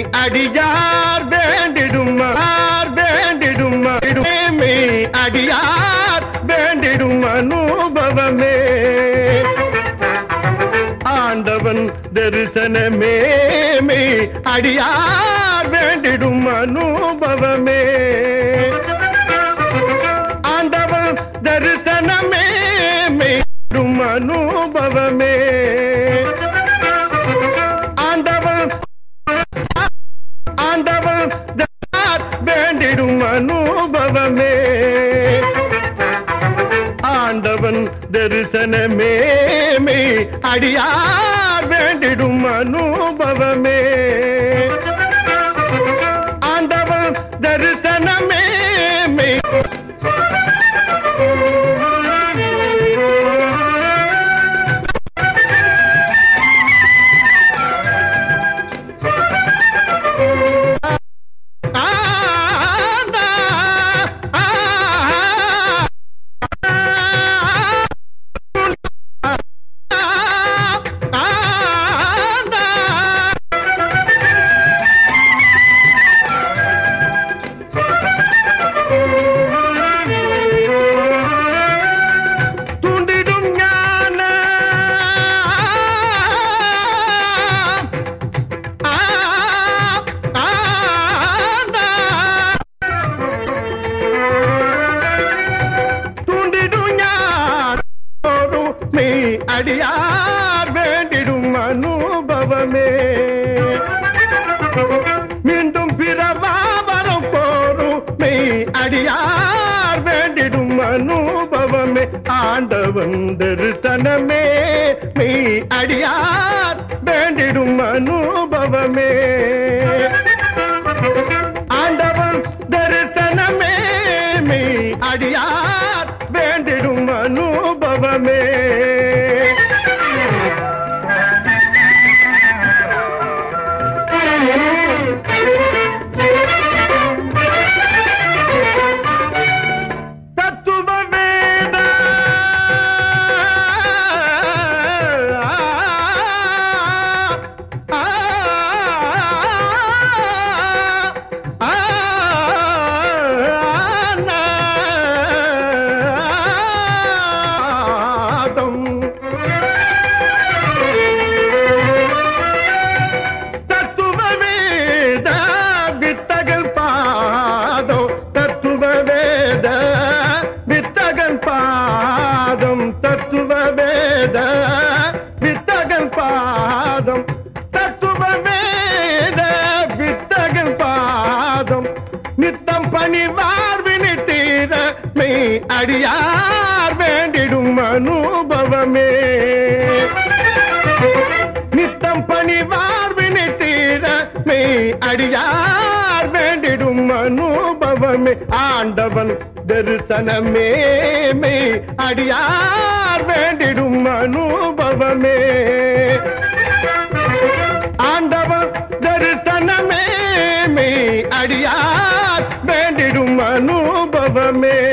அடியார் வேண்டிடும் ஆர் வேண்டிடும் மே அடியார் வேண்டிடும் அனுபவமே ஆண்டவன் தரிசனமே மே அடியார் வேண்டிடும் அனுபவமே ஆண்டவன் தரிசனமே மெய்டும் அனுபவமே ஆண்டவன் ஆண்டவன் தார் வேண்டிடும் அனுபவமே ஆண்டவன் தரிசனமே மெய் அடியார் வேண்டிடும் அனுபவமே ஆண்டவன் தரிசனமே மெய் ஆண்டா, ஆ, ஆண்டா. தூண்டிடும் ஞான ஆ, ஆண்டா. தூண்டிடும் ஞானோடும் நீ அடியார் வேண்டிடும் அனுபவமே மீண்டும் பிறவாவரம் கோரும் மெய் அடியார் வேண்டிடும் அனுபவமே ஆண்டவன் தரிசனமே மெய் அடியார் வேண்டிடும் அனுபவமே ஆண்டவன் தரிசனமே மெய் அடியார் வேண்டிடும் அனுபவமே தத்துவ வேத தத்துவ வேத வித்தகல் பாதம் தத்துவ வேத வித்தகல் பாதம் தத்துவ வேத வித்தகல் பாதம் தத்துவ வேத வித்தகல் பாதம் நித்தம் பணிவார் வினித்தீர மெய் அடியார் வேண்டிடும் அனுபவமே நித்தம் பணிவார் வினித்தீர மெய் அடியார் வேண்டிடும் அனுபவமே ஆண்டவன் தரிசனமே மெய் அடியார் வேண்டிடும் அனுபவமே ஆண்டவன் தரிசனமே மெய் அடியார் வேண்டிடும் அனுபவமே